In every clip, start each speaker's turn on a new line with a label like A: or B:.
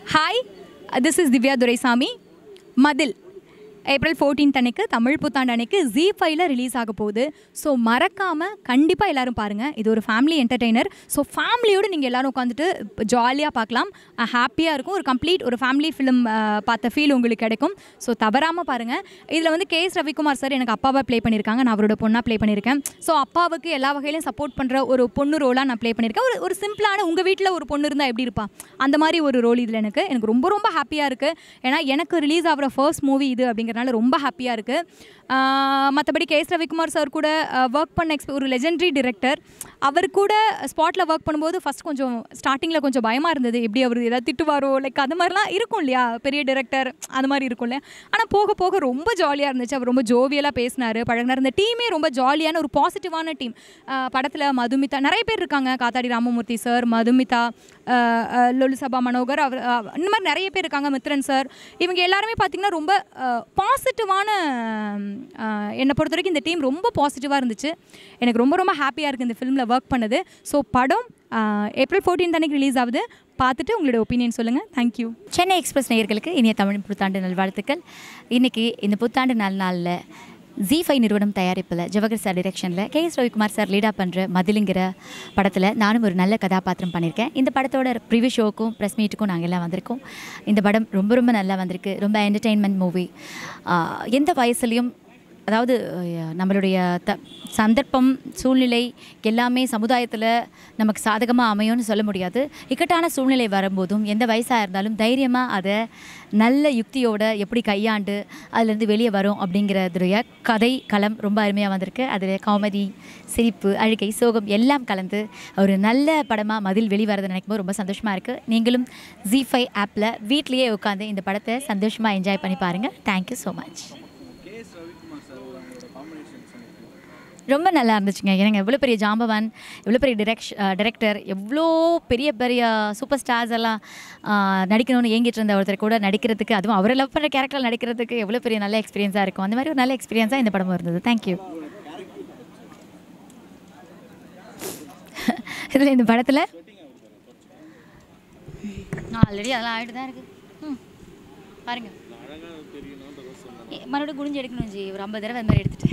A: hi this is Divya Duraisamy Mathil April 14th அன்னைக்கு தமிழ் புத்தாண்டு அன்னைக்கு ஜி ஃபைவ்ல ரிலீஸ் ஆக போகுது ஸோ மறக்காமல் கண்டிப்பாக எல்லாரும் பாருங்கள் இது ஒரு ஃபேமிலி என்டர்டெய்னர் ஸோ ஃபேமிலியோடு நீங்கள் எல்லாரும் உட்காந்துட்டு ஜாலியாக பார்க்கலாம் ஹாப்பியாக இருக்கும் ஒரு கம்ப்ளீட் ஒரு ஃபேமிலி ஃபிலிம் பார்த்த ஃபீல் உங்களுக்கு கிடைக்கும் ஸோ தவறாமல் பாருங்கள் இதில் வந்து கே எஸ் ரவிக்குமார் சார் எனக்கு அப்பாவை ப்ளே பண்ணியிருக்காங்க நான் அவரோட பொண்ணாக ப்ளே பண்ணியிருக்கேன் ஸோ அப்பாவுக்கு எல்லா வகையிலும் சப்போர்ட் பண்ணுற ஒரு பொண்ணு ரோலாக நான் ப்ளே பண்ணியிருக்கேன் ஒரு ஒரு சிம்பிளான உங்கள் வீட்டில் ஒரு பொண்ணு இருந்தால் எப்படி இருப்பா அந்த மாதிரி ஒரு ரோல் இதில் எனக்கு எனக்கு ரொம்ப ரொம்ப ஹாப்பியாக இருக்குது ஏன்னா எனக்கு ரிலீஸ் ஆகிற ஃபர்ஸ்ட் மூவி இது அப்படிங்கிறனால ரொம்ப ஹாப்பியாக இருக்குது மற்றபடி கே எஸ் ரவிக்குமார் சார் கூட ஒர்க் பண்ண எக்ஸ்ப ஒரு லெஜெண்டரி டிரெக்டர் அவர் கூட ஸ்பாட்டில் ஒர்க் பண்ணும்போது ஃபஸ்ட் கொஞ்சம் ஸ்டார்டிங்கில் கொஞ்சம் பயமாக இருந்தது எப்படி அவர் ஏதாவது திட்டுவாரோ லைக் அது மாதிரிலாம் இருக்கும் இல்லையா பெரிய டிரெக்டர் அது மாதிரி இருக்கும்ல ஆனால் போக போக ரொம்ப ஜாலியாக இருந்துச்சு அவர் ரொம்ப ஜோவியலாக பேசினார் பழகினார் இந்த டீமே ரொம்ப ஜாலியான ஒரு பாசிட்டிவான டீம் படத்தில் மதுமிதா நிறைய பேர் இருக்காங்க காத்தாடி ராமமூர்த்தி சார் மதுமிதா அஹ், அஹ், லொலுசபா மனோகர் அவர் அஹ், இந்த மாதிரி நிறைய பேர் இருக்காங்க மித்ரன் சார் இவங்க எல்லாருமே பார்த்திங்கன்னா ரொம்ப பாசிட்டிவான என்னை பொறுத்த வரைக்கும் இந்த டீம் ரொம்ப பாசிட்டிவாக இருந்துச்சு எனக்கு ரொம்ப ரொம்ப ஹாப்பியாக இருக்குது இந்த ஃபிலிமில் ஒர்க் பண்ணது ஸோ படம் அஹ், ஏப்ரல் 14th அன்னைக்கு ரிலீஸ் ஆகுது பார்த்துட்டு உங்களோட ஒப்பீனியன் சொல்லுங்கள் தேங்க்யூ
B: சென்னை எக்ஸ்பிரஸ் நேயர்களுக்கு இனிய தமிழ் புத்தாண்டு நல்வாழ்த்துக்கள் இன்றைக்கி இந்த புத்தாண்டு நாள் நாளில் ஜி ஃபைவ் நிறுவனம் தயாரிப்பில் ஜவஹர் சார் டிரெக்ஷனில் கே எஸ் ரவிக்குமார் சார் லீடாக பண்ணுற மதிலுங்கிற படத்தில் நானும் ஒரு நல்ல கதாபாத்திரம் பண்ணியிருக்கேன் இந்த படத்தோட ப்ரிவியூ ஷோக்கும் ப்ரெஸ் மீட்டுக்கும் நாங்கள் எல்லாம் வந்திருக்கோம் இந்த படம் ரொம்ப ரொம்ப நல்லா வந்திருக்கு ரொம்ப என்டர்டெயின்மெண்ட் மூவி எந்த வயசுலேயும் அதாவது அஹ், நம்மளுடைய த சந்தர்ப்பம் சூழ்நிலை எல்லாமே சமுதாயத்தில் நமக்கு சாதகமாக அமையும்னு சொல்ல முடியாது இக்கட்டான சூழ்நிலை வரும்போதும் எந்த வயசாக இருந்தாலும் தைரியமாக அதை நல்ல யுக்தியோட எப்படி கையாண்டு அதுலேருந்து வெளியே வரும் அப்படிங்கிறதுடைய கதை களம் ரொம்ப அருமையாக வந்திருக்கு அதில் காமெடி சிரிப்பு அழுகை சோகம் எல்லாம் கலந்து ஒரு நல்ல படமாக மதில் வெளிவரதை நினைக்கும் போது ரொம்ப சந்தோஷமாக இருக்குது நீங்களும் ஜி ஃபைவ் ஆப்பில் வீட்லேயே உட்காந்து இந்த படத்தை சந்தோஷமாக என்ஜாய் பண்ணி பாருங்கள் தேங்க்யூ ஸோ மச் ரொம்ப நல்லா இருந்துச்சுங்க எனக்கு எவ்வளோ பெரிய ஜாம்பவான் எவ்வளோ பெரிய டிரெக்ஷ் டிரெக்டர் எவ்வளோ பெரிய பெரிய சூப்பர் ஸ்டார்ஸ் எல்லாம் ஆஹ், நடிக்கணும்னு ஏங்கிட்டு இருந்த ஒருத்தர் கூட நடிக்கிறதுக்கு அதுவும் அவரை லவ் பண்ணுற கேரக்டர் நடிக்கிறதுக்கு எவ்வளோ பெரிய நல்ல எக்ஸ்பீரியன்ஸாக இருக்கும் அந்த மாதிரி ஒரு நல்ல எக்ஸ்பீரியன்ஸாக இந்த படமும் இருந்தது தேங்க்யூ இதில் இந்த படத்தில் ஆல்ரெடி அதெல்லாம் ஆகிட்டு தான் இருக்குது ம் பாருங்கள் ஏ, மறுபடியும் குனிஞ்சு எடுக்கணும் ஜி ஒரு ஐம்பது தடவை அந்த மாதிரி எடுத்துட்டு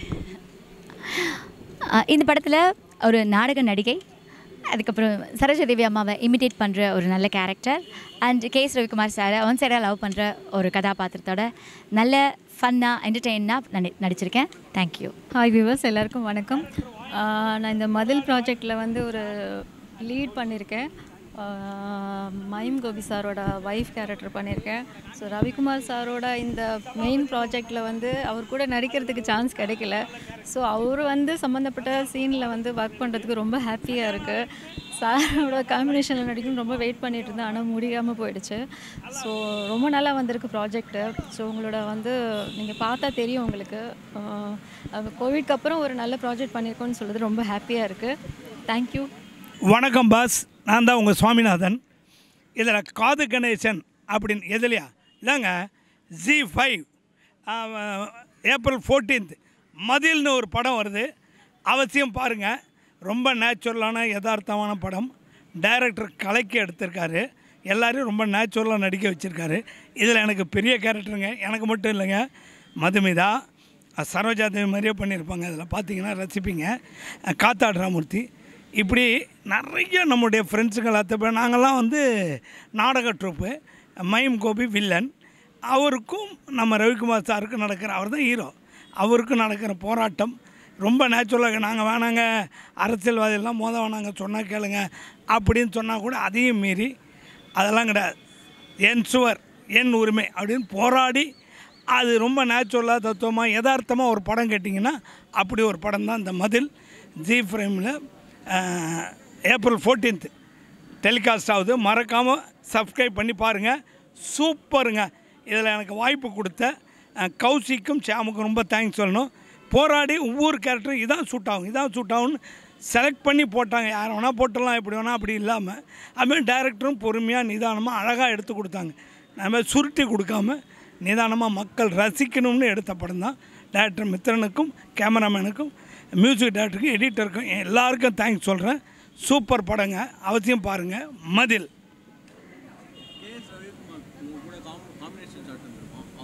B: அஹ் இந்த படத்தில் ஒரு நாடக நடிகை அதுக்கப்புறம் சரோஜதேவி அம்மாவை இமிடேட் பண்ணுற ஒரு நல்ல character and K S Ravikumar சாரை ஒன் சைடாக லவ் பண்ணுற ஒரு கதாபாத்திரத்தோட நல்ல ஃபன்னாக என்டர்டெயினாக நடி நடிச்சிருக்கேன் தேங்க்யூ
C: ஹாய் வியூவர்ஸ் எல்லாருக்கும் வணக்கம் ஆஹ் நான் இந்த மதில் ப்ராஜெக்டில் வந்து ஒரு லீட் பண்ணியிருக்கேன் ஆஹ் மைம் கோபி சாரோட ஒய்ஃப் கேரக்டர் பண்ணியிருக்கேன் ஸோ ரவிக்குமார் சாரோட இந்த மெயின் ப்ராஜெக்டில் வந்து அவர் கூட நடிக்கிறதுக்கு சான்ஸ் கிடைக்கல ஸோ அவர் வந்து சம்மந்தப்பட்ட சீனில் வந்து ஒர்க் பண்ணுறதுக்கு ரொம்ப ஹாப்பியாக இருக்குது சாரோட காம்பினேஷனில் நடிக்கணும் ரொம்ப வெயிட் பண்ணிட்டு இருந்தேன் ஆனால் முடியாமல் போயிடுச்சு ஸோ ரொம்ப நல்லா வந்திருக்கு ப்ராஜெக்ட்டு ஸோ உங்களோட வந்து நீங்கள் பார்த்தா தெரியும் உங்களுக்கு கோவிட்க்கு அப்புறம் ஒரு நல்ல ப்ராஜெக்ட் பண்ணியிருக்கோன்னு சொல்கிறது ரொம்ப ஹாப்பியாக இருக்குது தேங்க்யூ
D: வணக்கம் பாஸ் நான் தான் உங்கள் சுவாமிநாதன் இதில் காது கணேசன் அப்படின்னு எதுலையா இதாங்க ஜி ஃபைவ் ஏப்ரல் ஃபோர்டீன்த் மதில்னு ஒரு படம் வருது அவசியம் பாருங்கள் ரொம்ப நேச்சுரலான யதார்த்தமான படம் டைரக்டர் கலைக்கு எடுத்திருக்காரு எல்லாரையும் ரொம்ப நேச்சுரலாக நடிக்க வச்சுருக்காரு இதில் எனக்கு பெரிய கேரக்டருங்க எனக்கு மட்டும் இல்லைங்க மதுமிதா அஹ் சரோஜா தேவி மாதிரியே பண்ணியிருப்பாங்க அதில் பார்த்தீங்கன்னா ரசிப்பீங்க அஹ் காத்தாடு ராமூர்த்தி இப்படி நிறைய நம்முடைய ஃப்ரெண்ட்ஸுங்கள் அத்தை பேர் நாங்கள்லாம் வந்து நாடக ட்ரூப்பு மைம் கோபி வில்லன் அவருக்கும் நம்ம ரவிக்குமார் சாருக்கும் நடக்கிற அவர் தான் ஹீரோ அவருக்கும் நடக்கிற போராட்டம் ரொம்ப நேச்சுரலாக நாங்கள் வேணாங்க அரசியல்வாதியெல்லாம் மோத வேணாங்க சொன்னால் கேளுங்க அப்படின்னு சொன்னால் கூட அதையும் மீறி அதெல்லாம் கிடையாது என் சுவர் என் உரிமை அப்படின்னு போராடி அது ரொம்ப நேச்சுரலாக தத்துவமாக யதார்த்தமாக ஒரு படம் கேட்டிங்கன்னா அப்படி ஒரு படம் தான் இந்த மதில் ஜி ஃப்ரேமில் ஏப்ரல் ஃபோர்டீன்த் டெலிகாஸ்ட் ஆகுது மறக்காமல் சப்ஸ்கிரைப் பண்ணி பாருங்கள் சூப்பருங்க இதில் எனக்கு வாய்ப்பு கொடுத்த அஹ், கௌசிக்கும் ஷியாமுக்கும் ரொம்ப தேங்க்ஸ் சொல்லணும் போராடி ஒவ்வொரு கேரக்டரும் இதான் சூட் ஆகும் இதான் சூட் ஆகும்னு செலக்ட் பண்ணி போட்டாங்க யார் வேணால் போட்டுடலாம் எப்படி வேணால் அப்படி இல்லாமல் அதுமாதிரி டேரக்டரும் பொறுமையாக நிதானமாக அழகாக எடுத்து கொடுத்தாங்க நம்ம சுருட்டி கொடுக்காம நிதானமாக மக்கள் ரசிக்கணும்னு எடுத்த படம் தான் டேரக்டர் மித்திரனுக்கும் கேமராமேனுக்கும் மியூசிக் டேரக்டருக்கும் எடிட்டருக்கும் எல்லாருக்கும் தேங்க்ஸ் சொல்கிறேன் சூப்பர் படங்க அவசியம் பாருங்கள் Mathil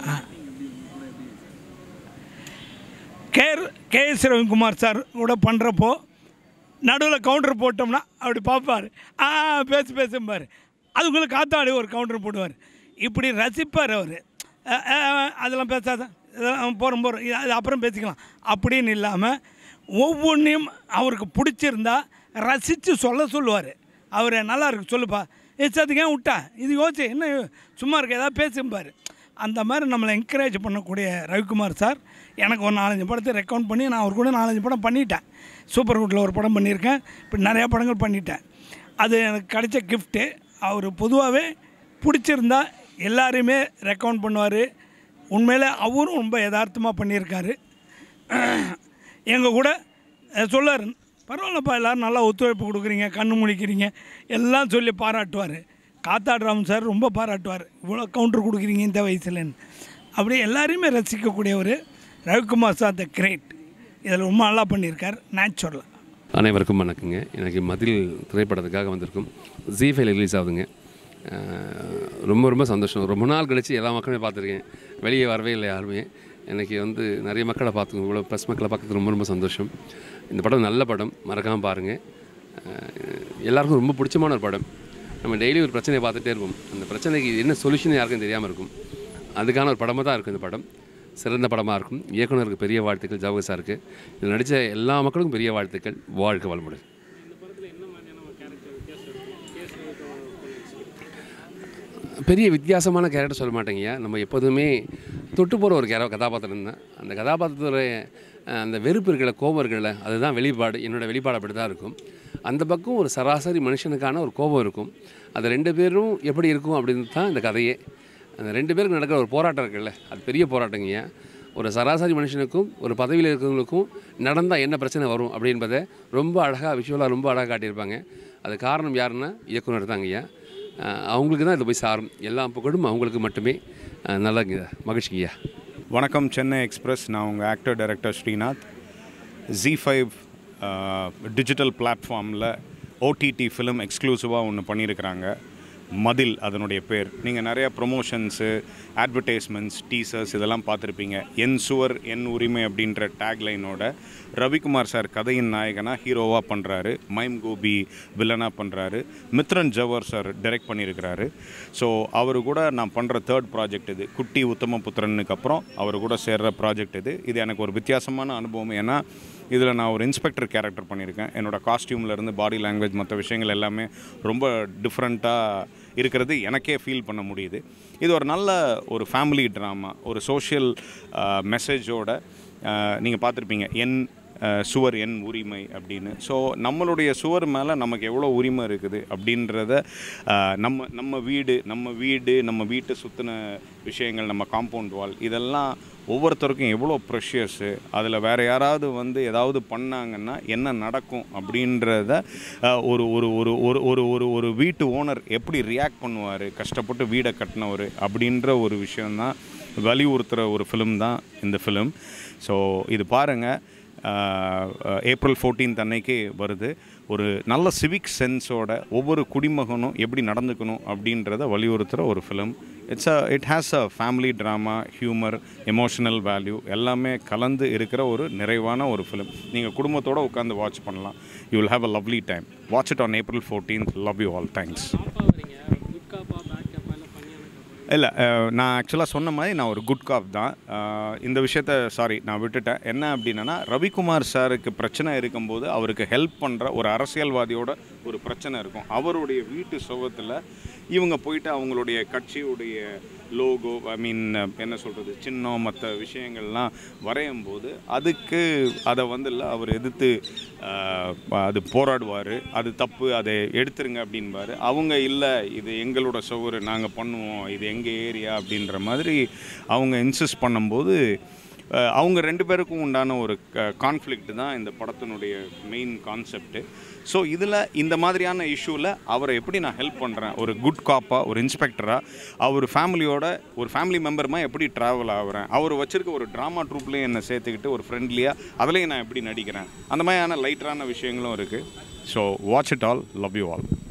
D: K K S Ravikumar sir கூட பண்ணுறப்போ நடுவில் கவுண்டர் போட்டோம்னா அப்படி பார்ப்பார் ஆ பேசு பேசும்பார் அதுக்குள்ளே காத்தாடி ஒரு கவுண்டர் போடுவார் இப்படி ரசிப்பார் அவர் அதெல்லாம் பேசாத இதெல்லாம் போகிறோம் போகிறோம் இது அது அப்புறம் பேசிக்கலாம் அப்படின்னு இல்லாமல் ஒவ்வொன்றையும் அவருக்கு பிடிச்சிருந்தா ரசித்து சொல்ல சொல்லுவார் அவர் நல்லா இருக்கு சொல்லுப்பா ஏச்சாதுக்கு ஏன் விட்டா இது யோசிச்சு என்ன சும்மா இருக்க ஏதாவது பேசும்பார் அந்த மாதிரி நம்மளை என்கரேஜ் பண்ணக்கூடிய ரவிக்குமார் சார் எனக்கு ஒரு நாலஞ்சு படத்தை ரெக்கவுண்ட் பண்ணி நான் அவர் கூட நாலஞ்சு படம் பண்ணிட்டேன் சூப்பர் குட்டில் ஒரு படம் பண்ணியிருக்கேன் இப்படி நிறையா படங்கள் பண்ணிட்டேன் அது எனக்கு கிடைச்ச கிஃப்ட்டு அவர் பொதுவாகவே பிடிச்சிருந்தா எல்லாரையுமே ரெக்கவுண்ட் பண்ணுவார் உண்மையில் அவரும் ரொம்ப யதார்த்தமாக பண்ணியிருக்காரு எங்கள் கூட அஹ், சொல்லாரு பரவாயில்லப்பா எல்லோரும் நல்லா ஒத்துழைப்பு கொடுக்குறீங்க கண்ணு முழிக்கிறீங்க எல்லாம் சொல்லி பாராட்டுவார் காத்தாடுராமன் சார் ரொம்ப பாராட்டுவார் இவ்வளோ கவுண்டர் கொடுக்குறீங்க இந்த வயசுலன்னு அப்படியே எல்லாரையுமே ரசிக்கக்கூடியவர் ரவிக்குமார் சார் த கிரேட் இதில் ரொம்ப நல்லா பண்ணியிருக்கார் நேச்சுரலாக
E: அனைவருக்கும் வணக்கங்க எனக்கு மதில் திரைப்படத்துக்காக வந்திருக்கும் ஜி ஃபைவ்ல ரிலீஸ் ஆகுதுங்க அஹ் ரொம்ப ரொம்ப சந்தோஷம் ரொம்ப நாள் கழிச்சு எல்லா மக்களுமே பார்த்துருக்கேன் வெளியே வரவே இல்லை யாருமே எனக்கு வந்து நிறைய மக்களை பார்த்துக்கோங்க இவ்வளோ ப்ளஸ் மக்களை பார்க்கறது ரொம்ப ரொம்ப சந்தோஷம் இந்த படம் நல்ல படம் மறக்காமல் பாருங்கள் எல்லாருக்கும் ரொம்ப பிடிச்சமான ஒரு படம் நம்ம டெய்லி ஒரு பிரச்சனையை பார்த்துட்டே இருப்போம் அந்த பிரச்சனைக்கு என்ன சொல்யூஷன் யாருக்கும் தெரியாமல் இருக்கும் அதுக்கான ஒரு படமாக தான் இருக்கும் இந்த படம் சிறந்த படமாக இருக்கும் இயக்குனருக்கு பெரிய வாழ்த்துக்கள் ஜவஹர் சாருக்கு இதில் நடித்த எல்லா மக்களுக்கும் பெரிய வாழ்த்துக்கள் வாழ்க வளமுடன் பெரிய வித்தியாசமான கேரக்டர் சொல்ல மாட்டேங்கய்யா நம்ம எப்போதுமே தொட்டு போகிற ஒரு கேர கதாபாத்திரம் தான் அந்த கதாபாத்திரத்துடைய அஹ், அந்த வெறுப்பு இருக்கல கோபம் இருக்கல அதுதான் வெளிப்பாடு என்னோட வெளிப்பாடு அப்படி தான் இருக்கும் அந்த பக்கம் ஒரு சராசரி மனுஷனுக்கான ஒரு கோபம் இருக்கும் அது ரெண்டு பேரும் எப்படி இருக்கும் அப்படின்னு தான் இந்த கதையே அந்த ரெண்டு பேருக்கு நடக்கிற ஒரு போராட்டம் இருக்குல்ல அது பெரிய போராட்டங்கய்யா ஒரு சராசரி மனுஷனுக்கும் ஒரு பதவியில் இருக்கிறவங்களுக்கும் நடந்தால் என்ன பிரச்சனை வரும் அப்படின்றத ரொம்ப அழகாக விஷுவலாக ரொம்ப அழகாக காட்டியிருப்பாங்க அது காரணம் யாருன்னா இயக்குனர் தாங்கய்யா அஹ் அவங்களுக்கு தான் இது போய் சாரும் எல்லா புகழும் அவங்களுக்கு மட்டுமே அஹ் நல்ல மகிழ்ச்சிங்கய்யா
F: வணக்கம் சென்னை எக்ஸ்பிரஸ் நான் உங்கள் actor director Srinath G five digital பிளாட்ஃபார்மில் ஓடிடி ஃபிலிம் எக்ஸ்க்ளூசிவாக ஒன்று பண்ணியிருக்கிறாங்க மதில் அதனுடைய பேர் நீங்கள் நிறையா ப்ரொமோஷன்ஸு அட்வர்டைஸ்மெண்ட்ஸ் டீசர்ஸ் இதெல்லாம் பார்த்துருப்பீங்க என் சுவர் என் உரிமை அப்படின்ற டேக்லைனோட ரவிக்குமார் சார் கதையின் நாயகனாக ஹீரோவாக பண்ணுறாரு மைம் கோபி வில்லனாக பண்ணுறாரு மித்ரன் ஜவர் சார் டைரக்ட் பண்ணியிருக்கிறாரு ஸோ அவர் கூட நான் பண்ணுற தேர்ட் ப்ராஜெக்ட் இது குட்டி உத்தம புத்திரனுக்கு அப்புறம் அவர் கூட சேர்ற ப்ராஜெக்ட் இது இது எனக்கு ஒரு வித்தியாசமான அனுபவம் ஏன்னா இதில் நான் ஒரு இன்ஸ்பெக்டர் கேரக்டர் பண்ணியிருக்கேன் என்னோடய காஸ்டியூமில் இருந்து பாடி லாங்குவேஜ் மற்ற விஷயங்கள் எல்லாமே ரொம்ப டிஃப்ரெண்ட்டாக இருக்கிறது எனக்கே ஃபீல் பண்ண முடியுது இது ஒரு நல்ல ஒரு ஃபேமிலி ட்ராமா ஒரு சோஷியல் மெசேஜோட நீங்கள் பார்த்துருப்பீங்க என் அஹ், சுவர் என் உரிமை அப்படின்னு ஸோ நம்மளுடைய சுவர் மேலே நமக்கு எவ்வளோ உரிமை இருக்குது அப்படின்றத அஹ், நம்ம நம்ம வீடு நம்ம வீடு நம்ம வீட்டை சுற்றின விஷயங்கள் நம்ம காம்பவுண்ட் வால் இதெல்லாம் ஒவ்வொருத்தருக்கும் எவ்வளோ ப்ரெஷியஸு அதில் வேறு யாராவது வந்து ஏதாவது பண்ணாங்கன்னா என்ன நடக்கும் அப்படின்றத அஹ், ஒரு ஒரு ஒரு ஒரு ஒரு ஒரு ஒரு வீட்டு ஓனர் எப்படி ரியாக்ட் பண்ணுவார் கஷ்டப்பட்டு வீடை கட்டினவர் அப்படின்ற ஒரு விஷயந்தான் வலியுறுத்துகிற ஒரு ஃபிலிம் தான் இந்த ஃபிலிம் ஸோ இது பாருங்கள் ஏப்ரல் 14th அன்னைக்கு வருது ஒரு நல்ல சிவிக் சென்ஸோட ஒவ்வொரு குடிமகனும் எப்படி நடந்துக்கணும் அப்படின்றத வலியுறுத்துகிற ஒரு film it's a it has a family drama humour emotional value எல்லாமே கலந்து இருக்கிற ஒரு நிறைவான ஒரு ஃபிலிம் நீங்கள் குடும்பத்தோடு உட்காந்து வாட்ச் பண்ணலாம் you will have a lovely time watch it on April 14th love you all thanks இல்லை நான் ஆக்சுவலாக சொன்ன மாதிரி நான் ஒரு குட் காப் தான் அஹ், இந்த விஷயத்த சாரி நான் விட்டுட்டேன் என்ன அப்படின்னா ரவிக்குமார் சாருக்கு பிரச்சனை இருக்கும்போது அவருக்கு ஹெல்ப் பண்ணுற ஒரு அரசியல்வாதியோட ஒரு பிரச்சனை இருக்கும் அவருடைய வீட்டு சுகத்தில் இவங்க போயிட்டு அவங்களுடைய கட்சியுடைய லோகோ ஐ மீன் என்ன சொல்கிறது சின்னம் மற்ற விஷயங்கள்லாம் வரையும் போது அதுக்கு அதை வந்து இல்லை அவர் எதிர்த்து அஹ், அது போராடுவார் அது தப்பு அதை எடுத்துருங்க அப்படின்பாரு அவங்க இல்லை இது எங்களோட சவுறு நாங்கள் பண்ணுவோம் இது எங்கள் ஏரியா அப்படின்ற மாதிரி அவங்க இன்சிஸ்ட் பண்ணும்போது அஹ், அவங்க ரெண்டு பேருக்கும் உண்டான ஒரு கான்ஃப்ளிக்ட் தான் இந்த படத்தினுடைய மெயின் கான்செப்ட்டு ஸோ இதில் இந்த மாதிரியான இஷ்யூவில் அவரை எப்படி நான் ஹெல்ப் பண்ணுறேன் ஒரு குட் காப்பாக ஒரு இன்ஸ்பெக்டராக அவர் ஃபேமிலியோட ஒரு ஃபேமிலி மெம்பருமா எப்படி ட்ராவல் ஆகுறேன் அவர் வச்சிருக்க ஒரு ட்ராமா ட்ரூப்லேயும் என்னை சேர்த்துக்கிட்டு ஒரு ஃப்ரெண்ட்லியாக அதுலேயும் நான் எப்படி நடிக்கிறேன் அந்த மாதிரியான லைட்டரான விஷயங்களும் இருக்குது so watch it all love you all